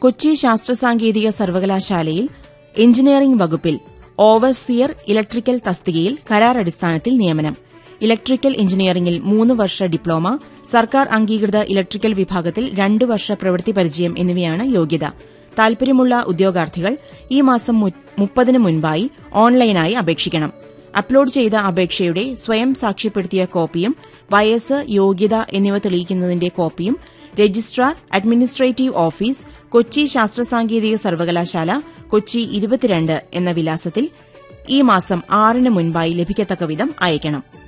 കൊച്ചി ശാസ്ത്ര സാങ്കേതിക സർവകലാശാലയിൽ എഞ്ചിനീയറിംഗ് വകുപ്പിൽ ഓവർസിയർ ഇലക്ട്രിക്കൽ തസ്തികയിൽ കരാർ അടിസ്ഥാനത്തിൽ നിയമനം ഇലക്ട്രിക്കൽ എഞ്ചിനീയറിംഗിൽ മൂന്ന് വർഷ ഡിപ്ലോമ സർക്കാർ അംഗീകൃത ഇലക്ട്രിക്കൽ വിഭാഗത്തിൽ രണ്ട് വർഷ പ്രവൃത്തി പരിചയം എന്നിവയാണ് യോഗ്യത താൽപര്യമുള്ള ഉദ്യോഗാർത്ഥികൾ ഈ മാസം മുപ്പതിന് മുൻപായി ഓൺലൈനായി അപേക്ഷിക്കണം അപ്ലോഡ് ചെയ്ത അപേക്ഷയുടെ സ്വയം സാക്ഷ്യപ്പെടുത്തിയ കോപ്പിയും വയസ്സ് യോഗ്യത എന്നിവ തെളിയിക്കുന്നതിന്റെ കോപ്പിയും രജിസ്ട്രാർ അഡ്മിനിസ്ട്രേറ്റീവ് ഓഫീസ് കൊച്ചി ശാസ്ത്ര സാങ്കേതിക സർവകലാശാല കൊച്ചി ഇരുപത്തിരണ്ട് എന്ന വിലാസത്തിൽ ഈ മാസം ആറിന് മുൻപായി ലഭിക്കത്തക്ക വിധം അയക്കണം